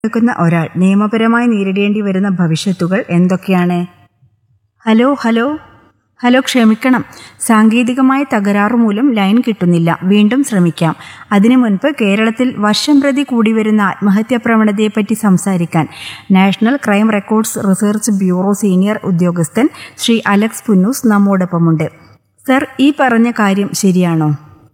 എടുക്കുന്ന ഒരാൾ നിയമപരമായി നേരിടേണ്ടി വരുന്ന ഭവിഷ്യത്തുകൾ എന്തൊക്കെയാണ് ഹലോ ഹലോ ഹലോ ക്ഷമിക്കണം സാങ്കേതികമായ തകരാറു മൂലം ലൈൻ കിട്ടുന്നില്ല വീണ്ടും ശ്രമിക്കാം അതിനു മുൻപ് കേരളത്തിൽ വർഷം പ്രതി കൂടി വരുന്ന ആത്മഹത്യാ പ്രവണതയെപ്പറ്റി സംസാരിക്കാൻ national crime records research bureau senior ഉദ്യോഗസ്ഥൻ ശ്രീ അലക്സ് പുന്നൂസ് നമ്മോടൊപ്പമുണ്ട് സർ ഈ പറഞ്ഞ കാര്യം ശരിയാണോ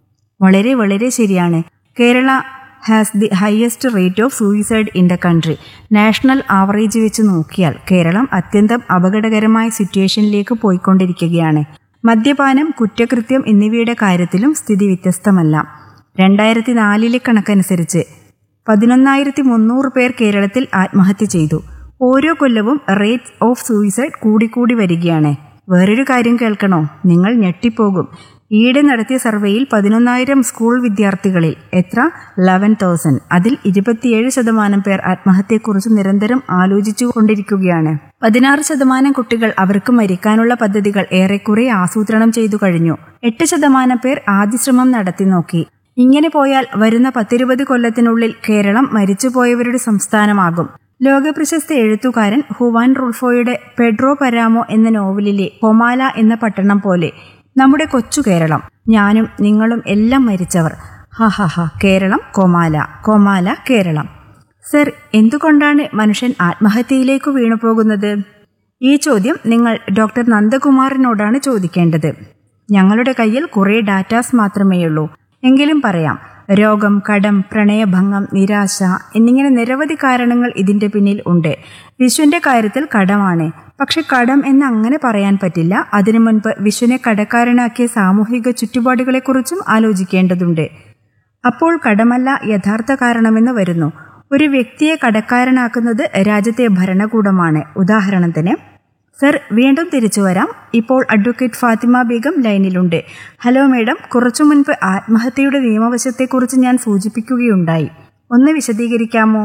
വളരെ വളരെ ശരിയാണ് Kerala has the highest rate of suicide in the country national average വെച്ച് നോക്കിയാൽ കേരളം അത്യന്തം അപകടകരമായ സിറ്റുവേഷനിലേക്ക് പോയിക്കൊണ്ടിരിക്കുകയാണ് മദ്യപാനം കുറ്റകൃത്യം എന്നിവയുടെ കാര്യത്തിലും സ്ഥിതി വ്യത്യസ്തമല്ല രണ്ടായിരത്തി നാലിലെ കണക്കനുസരിച്ച് പതിനൊന്നായിരത്തി മുന്നൂറ് പേർ കേരളത്തിൽ ആത്മഹത്യ ചെയ്തു ഓരോ കൊല്ലവും റേറ്റ് ഓഫ് സൂയിസൈഡ് കൂടിക്കൂടി വരികയാണ് വേറൊരു കാര്യം കേൾക്കണോ നിങ്ങൾ ഞെട്ടിപ്പോകും ഈയിടെ നടത്തിയ സർവേയിൽ പതിനൊന്നായിരം സ്കൂൾ വിദ്യാർത്ഥികളിൽ എത്ര ലെവൻ തൗസൻഡ് അതിൽ ഇരുപത്തിയേഴ് ശതമാനം പേർ ആത്മഹത്യയെക്കുറിച്ച് നിരന്തരം ആലോചിച്ചു കൊണ്ടിരിക്കുകയാണ് പതിനാറ് ശതമാനം കുട്ടികൾ അവർക്ക് മരിക്കാനുള്ള പദ്ധതികൾ ഏറെക്കുറെ ആസൂത്രണം ചെയ്തു കഴിഞ്ഞു എട്ട് ശതമാനം പേർ ആദ്യ ശ്രമം നടത്തി നോക്കി ഇങ്ങനെ പോയാൽ വരുന്ന പത്തിരുപത് കൊല്ലത്തിനുള്ളിൽ കേരളം മരിച്ചുപോയവരുടെ സംസ്ഥാനമാകും ലോകപ്രശസ്ത എഴുത്തുകാരൻ ഹുവാൻ റുൾഫോയുടെ പെഡ്രോ പരാമോ എന്ന നോവലിലെ കൊമാല എന്ന പട്ടണം പോലെ നമ്മുടെ കൊച്ചു കേരളം ഞാനും നിങ്ങളും എല്ലാം മരിച്ചവർ ഹ ഹ ഹ കേരളം കൊമാല കൊമാല കേരളം സർ എന്തുകൊണ്ടാണ് മനുഷ്യൻ ആത്മഹത്യയിലേക്ക് വീണു പോകുന്നത് ഈ ചോദ്യം നിങ്ങൾ ഡോക്ടർ നന്ദകുമാറിനോടാണ് ചോദിക്കേണ്ടത് ഞങ്ങളുടെ കയ്യിൽ കുറേ ഡാറ്റാസ് മാത്രമേയുള്ളൂ എങ്കിലും പറയാം രോഗം കടം പ്രണയഭംഗം നിരാശ എന്നിങ്ങനെ നിരവധി കാരണങ്ങൾ ഇതിന്റെ പിന്നിൽ ഉണ്ട് വിഷുവിന്റെ കാര്യത്തിൽ കടമാണ് പക്ഷെ കടം എന്ന് അങ്ങനെ പറയാൻ പറ്റില്ല അതിനു മുൻപ് വിഷുവിനെ കടക്കാരനാക്കിയ സാമൂഹിക ചുറ്റുപാടുകളെക്കുറിച്ചും ആലോചിക്കേണ്ടതുണ്ട് അപ്പോൾ കടമല്ല യഥാർത്ഥ കാരണമെന്ന് വരുന്നു ഒരു വ്യക്തിയെ കടക്കാരനാക്കുന്നത് രാജ്യത്തെ ഭരണകൂടമാണ് ഉദാഹരണത്തിന് സർ വീണ്ടും തിരിച്ചു വരാം ഇപ്പോൾ അഡ്വക്കേറ്റ് ഫാത്തിമ ബീഗം ലൈനിലുണ്ട് ഹലോ മേഡം കുറച്ചു മുൻപ് ആത്മഹത്യയുടെ നിയമവശത്തെക്കുറിച്ച് ഞാൻ സൂചിപ്പിക്കുകയുണ്ടായി ഒന്ന് വിശദീകരിക്കാമോ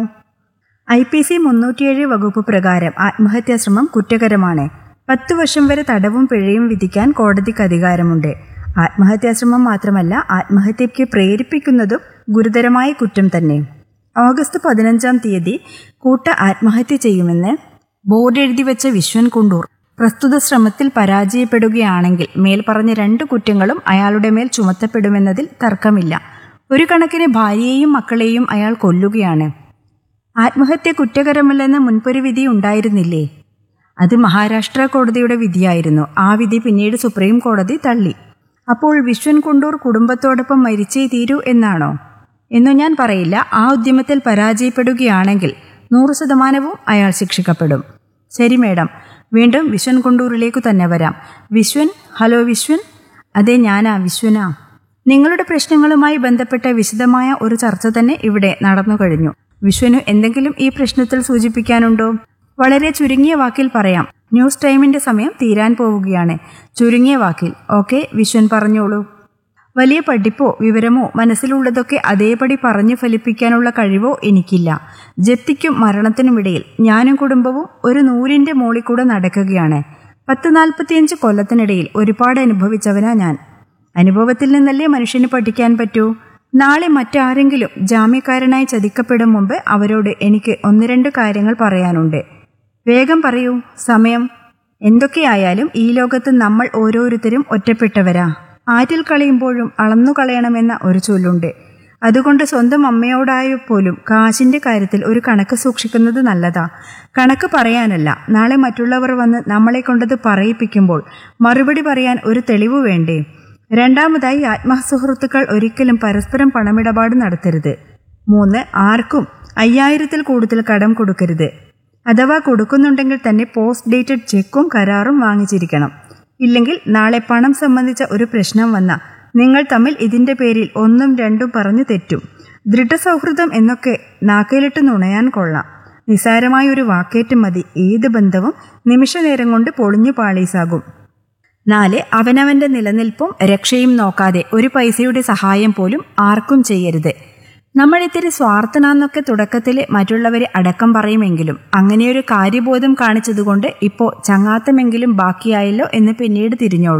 ഐ പി സി മുന്നൂറ്റിയേഴ് വകുപ്പ് പ്രകാരം ആത്മഹത്യാശ്രമം കുറ്റകരമാണ് പത്ത് വർഷം വരെ തടവും പിഴയും വിധിക്കാൻ കോടതിക്ക് അധികാരമുണ്ട് ആത്മഹത്യാശ്രമം മാത്രമല്ല ആത്മഹത്യയ്ക്ക് പ്രേരിപ്പിക്കുന്നതും ഗുരുതരമായ കുറ്റം തന്നെ ഓഗസ്റ്റ് പതിനഞ്ചാം തീയതി കൂട്ട ആത്മഹത്യ ചെയ്യുമെന്ന് ബോർഡ് എഴുതി വെച്ച വിശ്വൻ കുണ്ടൂർ പ്രസ്തുത ശ്രമത്തിൽ പരാജയപ്പെടുകയാണെങ്കിൽ മേൽപ്പറഞ്ഞ രണ്ട് കുറ്റങ്ങളും അയാളുടെ മേൽ ചുമത്തപ്പെടുമെന്നതിൽ തർക്കമില്ല ഒരു കണക്കിന് ഭാര്യയെയും മക്കളെയും അയാൾ കൊല്ലുകയാണ് ആത്മഹത്യ കുറ്റകരമല്ലെന്ന് മുൻപൊരു വിധി ഉണ്ടായിരുന്നില്ലേ അത് മഹാരാഷ്ട്ര കോടതിയുടെ വിധിയായിരുന്നു ആ വിധി പിന്നീട് സുപ്രീം കോടതി തള്ളി അപ്പോൾ വിശ്വൻ കുണ്ടൂർ കുടുംബത്തോടൊപ്പം മരിച്ചേ തീരൂ എന്നാണോ എന്നു ഞാൻ പറയില്ല ആ ഉദ്യമത്തിൽ പരാജയപ്പെടുകയാണെങ്കിൽ നൂറ് ശതമാനവും അയാൾ ശിക്ഷിക്കപ്പെടും ശരി മേഡം വീണ്ടും വിശ്വൻ കുണ്ടൂറിലേക്കു തന്നെ വരാം വിശ്വൻ ഹലോ വിശ്വൻ അതെ ഞാനാ വിശ്വനാ നിങ്ങളുടെ പ്രശ്നങ്ങളുമായി ബന്ധപ്പെട്ട വിശദമായ ഒരു ചർച്ച തന്നെ ഇവിടെ നടന്നു കഴിഞ്ഞു വിശ്വനു എന്തെങ്കിലും ഈ പ്രശ്നത്തിൽ സൂചിപ്പിക്കാനുണ്ടോ വളരെ ചുരുങ്ങിയ വാക്കിൽ പറയാം ന്യൂസ് ടൈമിന്റെ സമയം തീരാൻ പോവുകയാണ് ചുരുങ്ങിയ വാക്കിൽ ഓക്കെ വിശ്വൻ പറഞ്ഞോളൂ വലിയ പഠിപ്പോ വിവരമോ മനസ്സിലുള്ളതൊക്കെ അതേപടി പറഞ്ഞു ഫലിപ്പിക്കാനുള്ള കഴിവോ എനിക്കില്ല ജപ്തിക്കും മരണത്തിനുമിടയിൽ ഞാനും കുടുംബവും ഒരു നൂറിന്റെ മോളിൽ കൂടെ നടക്കുകയാണ് പത്ത് നാൽപ്പത്തിയഞ്ച് കൊല്ലത്തിനിടയിൽ ഒരുപാട് അനുഭവിച്ചവനാ ഞാൻ അനുഭവത്തിൽ നിന്നല്ലേ മനുഷ്യന് പഠിക്കാൻ പറ്റൂ നാളെ മറ്റാരെങ്കിലും ജാമ്യക്കാരനായി ചതിക്കപ്പെടും മുമ്പ് അവരോട് എനിക്ക് ഒന്ന് രണ്ട് കാര്യങ്ങൾ പറയാനുണ്ട് വേഗം പറയൂ സമയം എന്തൊക്കെയായാലും ഈ ലോകത്ത് നമ്മൾ ഓരോരുത്തരും ഒറ്റപ്പെട്ടവരാ ആറ്റിൽ കളയുമ്പോഴും അളന്നു കളയണമെന്ന ഒരു ചൊല്ലുണ്ട് അതുകൊണ്ട് സ്വന്തം അമ്മയോടായ പോലും കാശിന്റെ കാര്യത്തിൽ ഒരു കണക്ക് സൂക്ഷിക്കുന്നത് നല്ലതാ കണക്ക് പറയാനല്ല നാളെ മറ്റുള്ളവർ വന്ന് നമ്മളെ കൊണ്ടത് പറയിപ്പിക്കുമ്പോൾ മറുപടി പറയാൻ ഒരു തെളിവ് വേണ്ടേ രണ്ടാമതായി ആത്മസുഹൃത്തുക്കൾ ഒരിക്കലും പരസ്പരം പണമിടപാട് നടത്തരുത് മൂന്ന് ആർക്കും അയ്യായിരത്തിൽ കൂടുതൽ കടം കൊടുക്കരുത് അഥവാ കൊടുക്കുന്നുണ്ടെങ്കിൽ തന്നെ പോസ്റ്റ് ഡേറ്റഡ് ചെക്കും കരാറും വാങ്ങിച്ചിരിക്കണം ഇല്ലെങ്കിൽ നാളെ പണം സംബന്ധിച്ച ഒരു പ്രശ്നം വന്ന നിങ്ങൾ തമ്മിൽ ഇതിന്റെ പേരിൽ ഒന്നും രണ്ടും പറഞ്ഞു തെറ്റും ദൃഢസൗഹൃദം എന്നൊക്കെ നാക്കയിലിട്ട് നുണയാൻ കൊള്ളാം നിസാരമായ ഒരു വാക്കേറ്റം മതി ഏത് ബന്ധവും നിമിഷനേരം കൊണ്ട് പൊളിഞ്ഞു പാളീസാകും നാല് അവനവന്റെ നിലനിൽപ്പും രക്ഷയും നോക്കാതെ ഒരു പൈസയുടെ സഹായം പോലും ആർക്കും ചെയ്യരുത് നമ്മൾ ഇത്തിരി സ്വാർത്ഥനാന്നൊക്കെ തുടക്കത്തിൽ മറ്റുള്ളവരെ അടക്കം പറയുമെങ്കിലും അങ്ങനെയൊരു കാര്യബോധം കാണിച്ചതുകൊണ്ട് ഇപ്പോൾ ചങ്ങാത്തമെങ്കിലും ബാക്കിയായല്ലോ എന്ന് പിന്നീട് തിരിഞ്ഞോളും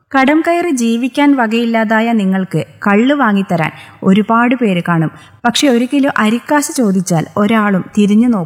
കടം കയറി ജീവിക്കാൻ വകയില്ലാതായ നിങ്ങൾക്ക് കള്ള് വാങ്ങിത്തരാൻ ഒരുപാട് പേര് കാണും പക്ഷെ ഒരു കിലോ അരിക്കാശ് ചോദിച്ചാൽ ഒരാളും തിരിഞ്ഞു നോക്കും